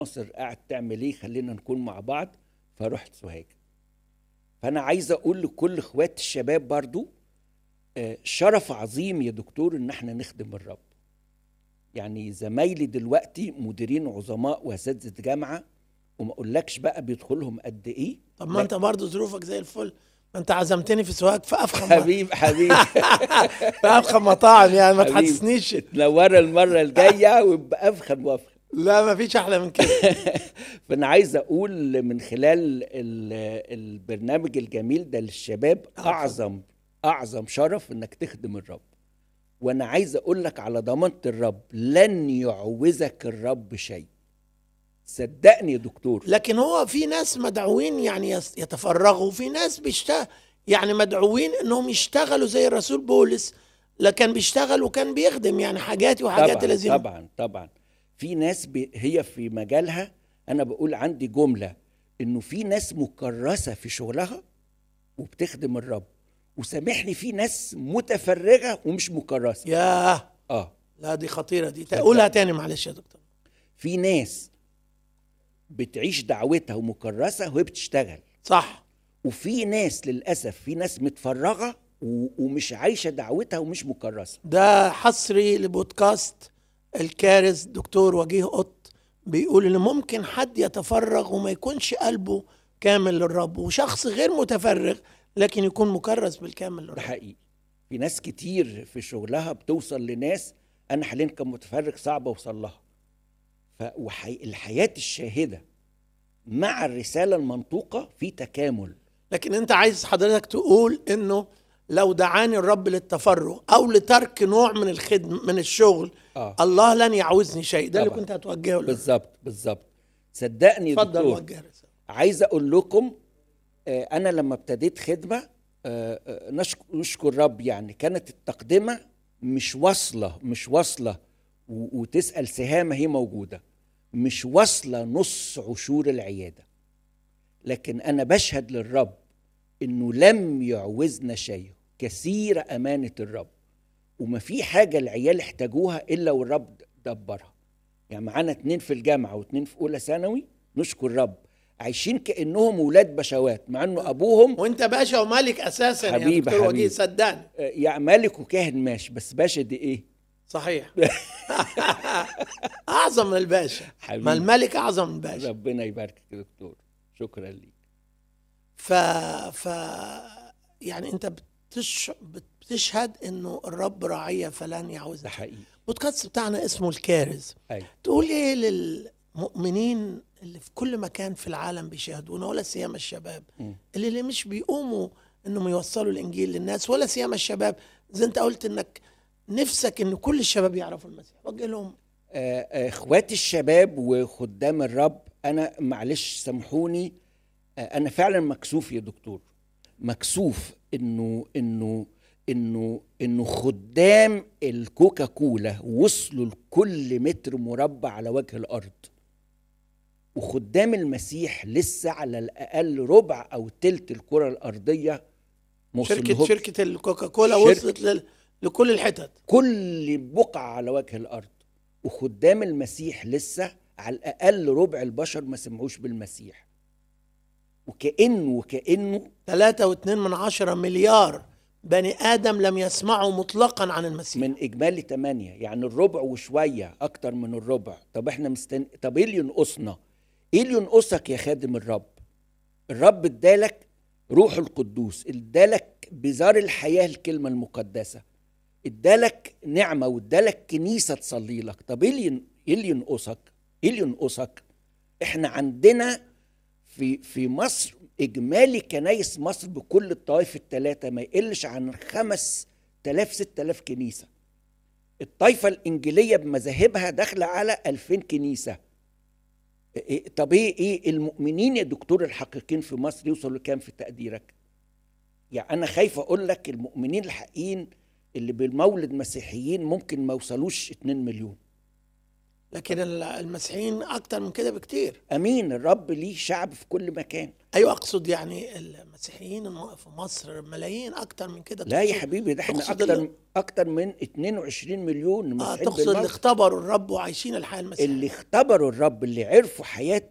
ناصر قاعد تعمل ايه خلينا نكون مع بعض فرحت سوهاج فانا عايز اقول لكل اخوات الشباب برضو آه، شرف عظيم يا دكتور ان احنا نخدم الرب يعني زمايلي دلوقتي مديرين عظماء واساتذه جامعه وما اقولكش بقى بيدخلهم قد ايه طب ما انت برضه ظروفك زي الفل ما انت عزمتني في سوهاج في افخم حبيب حبيب في افخم مطاعم يعني ما حبيب. تحسسنيش تنورنا المره الجايه ويبقى افخم وافخم لا ما فيش احلى من كده فانا عايز اقول من خلال ال- البرنامج الجميل ده للشباب آه، اعظم اعظم شرف انك تخدم الرب وانا عايز اقول لك على ضمانه الرب لن يعوزك الرب شيء صدقني يا دكتور لكن هو في ناس مدعوين يعني يس- يتفرغوا وفي ناس بيشتغل يعني مدعوين انهم يشتغلوا زي الرسول بولس لكن بيشتغل وكان بيخدم يعني حاجات وحاجات طبعا لازم طبعا طبعا في ناس بي هي في مجالها انا بقول عندي جمله انه في ناس مكرسه في شغلها وبتخدم الرب وسامحني في ناس متفرغه ومش مكرسه ياه اه لا دي خطيره دي قولها تاني معلش يا دكتور في ناس بتعيش دعوتها ومكرسه وهي بتشتغل صح وفي ناس للاسف في ناس متفرغه و- ومش عايشه دعوتها ومش مكرسه ده حصري لبودكاست الكارث دكتور وجيه قط بيقول ان ممكن حد يتفرغ وما يكونش قلبه كامل للرب وشخص غير متفرغ لكن يكون مكرس بالكامل ده للرب حقيقي في ناس كتير في شغلها بتوصل لناس انا حاليا كمتفرغ صعب اوصل لها فالحياه الشاهده مع الرساله المنطوقه في تكامل لكن انت عايز حضرتك تقول انه لو دعاني الرب للتفرغ او لترك نوع من الخدم من الشغل اه الله لن يعوزني شيء ده اللي طبعا. كنت هتوجهه له بالظبط بالظبط صدقني يا اتفضل دكتور وجه رسالة. عايز اقول لكم آه، انا لما ابتديت خدمه آه، آه، نشك- نشكر رب يعني كانت التقدمه مش واصله مش واصله و- وتسال سهامه هي موجوده مش واصله نص عشور العياده لكن انا بشهد للرب انه لم يعوزنا شيء كثير امانه الرب وما في حاجه العيال احتاجوها الا والرب دبرها يعني معانا اتنين في الجامعه واتنين في اولى ثانوي نشكر رب عايشين كانهم ولاد بشوات مع انه ابوهم وانت باشا ومالك اساسا يا حبيبي، دكتور وجيه حبيبي. صدقني آه، يعني مالك وكاهن ماشي بس باشا دي ايه صحيح اعظم من الباشا حبيبي. ما الملك اعظم من الباشا ربنا يباركك يا دكتور شكرا ليك ف ف يعني انت بتش... بتشهد انه الرب راعيه فلن ده يعوزنا حقيقي البودكاست بتاعنا اسمه الكارز ايوه تقول ايه للمؤمنين اللي في كل مكان في العالم بيشاهدونا ولا سيما الشباب مم. اللي, اللي مش بيقوموا انهم يوصلوا الانجيل للناس ولا سيما الشباب زي انت قلت انك نفسك ان كل الشباب يعرفوا المسيح وجه لهم آه، آه، اخواتي الشباب وخدام الرب انا معلش سامحوني آه، انا فعلا مكسوف يا دكتور مكسوف انه انه انه انه خدام الكوكا كولا وصلوا لكل متر مربع على وجه الارض وخدام المسيح لسه على الاقل ربع او تلت الكره الارضيه ما شركه وصلهمش. شركه الكوكاكولا شركة- وصلت لل... لكل الحتت كل بقعة على وجه الأرض وخدام المسيح لسه على الأقل ربع البشر ما سمعوش بالمسيح وكأنه وكأنه ثلاثة واتنين من عشرة مليار بني آدم لم يسمعوا مطلقا عن المسيح من إجمالي تمانية يعني الربع وشوية أكتر من الربع طب إحنا مستن... طب إيه اللي ينقصنا؟ إيه اللي ينقصك يا خادم الرب؟ الرب ادالك روح القدوس ادالك بزار الحياة الكلمة المقدسة ادالك نعمة وادالك كنيسة تصلي لك طب ايه اللي ين- ايه اللي ينقصك ايه اللي ينقصك احنا عندنا في في مصر اجمالي كنايس مصر بكل الطوائف الثلاثة ما يقلش عن خمس تلاف ست تلاف كنيسة الطائفة الإنجيلية بمذاهبها داخلة على ألفين كنيسة إيه- طب ايه ايه المؤمنين يا دكتور الحقيقيين في مصر يوصلوا لكام في تقديرك؟ يعني انا خايف اقول لك المؤمنين الحقيقيين اللي بالمولد مسيحيين ممكن ما يوصلوش 2 مليون لكن ال- المسيحيين اكتر من كده بكتير امين الرب ليه شعب في كل مكان ايوه اقصد يعني المسيحيين الم- في مصر ملايين اكتر من كده لا يا تقصد- حبيبي ده احنا تقصد اكتر اللي- اكتر من 22 مليون اه مسيحيين تقصد اللي بالمصر اختبروا الرب وعايشين الحياه المسيحيه اللي اختبروا الرب اللي عرفوا حياه